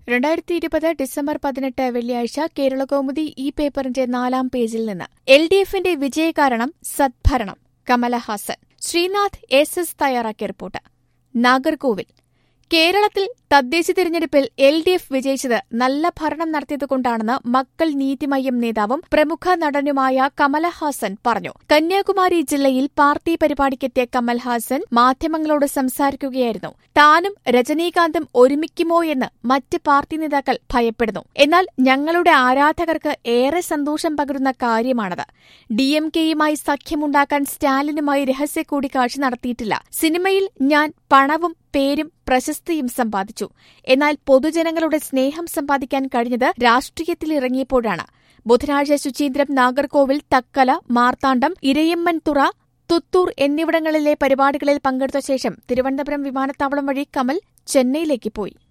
രണ്ടായിരത്തി ഇരുപത് ഡിസംബർ പതിനെട്ട് വെള്ളിയാഴ്ച കേരളകൗമുദി ഈ പേപ്പറിന്റെ നാലാം പേജിൽ നിന്ന് എൽ ഡി എഫിന്റെ വിജയകാരണം സദ്ഭരണം കമലഹാസൻ ശ്രീനാഥ് എസ് എസ് തയ്യാറാക്കിയ റിപ്പോർട്ട് നാഗർകോവിൽ കേരളത്തിൽ തദ്ദേശ തിരഞ്ഞെടുപ്പിൽ എൽ ഡി എഫ് വിജയിച്ചത് നല്ല ഭരണം നടത്തിയതുകൊണ്ടാണെന്ന് മക്കൾ നീതിമയ്യം നേതാവും പ്രമുഖ നടനുമായ കമലഹാസൻ പറഞ്ഞു കന്യാകുമാരി ജില്ലയിൽ പാർട്ടി പരിപാടിക്കെത്തിയ കമൽഹാസൻ മാധ്യമങ്ങളോട് സംസാരിക്കുകയായിരുന്നു താനും രജനീകാന്തും ഒരുമിക്കുമോ എന്ന് മറ്റ് പാർട്ടി നേതാക്കൾ ഭയപ്പെടുന്നു എന്നാൽ ഞങ്ങളുടെ ആരാധകർക്ക് ഏറെ സന്തോഷം പകരുന്ന കാര്യമാണത് ഡിഎംകെയുമായി സഖ്യമുണ്ടാക്കാൻ സ്റ്റാലിനുമായി രഹസ്യ കൂടിക്കാഴ്ച നടത്തിയിട്ടില്ല സിനിമയിൽ ഞാൻ പണവും പേരും പ്രശസ്തിയും സമ്പാദിച്ചു എന്നാൽ പൊതുജനങ്ങളുടെ സ്നേഹം സമ്പാദിക്കാൻ കഴിഞ്ഞത് രാഷ്ട്രീയത്തിലിറങ്ങിയപ്പോഴാണ് ബുധനാഴ്ച ശുചീന്ദ്രം നാഗർകോവിൽ തക്കല മാർത്താണ്ഡം ഇരയമ്മൻതുറ തുത്തൂർ എന്നിവിടങ്ങളിലെ പരിപാടികളിൽ പങ്കെടുത്ത ശേഷം തിരുവനന്തപുരം വിമാനത്താവളം വഴി കമൽ ചെന്നൈയിലേക്ക് പോയി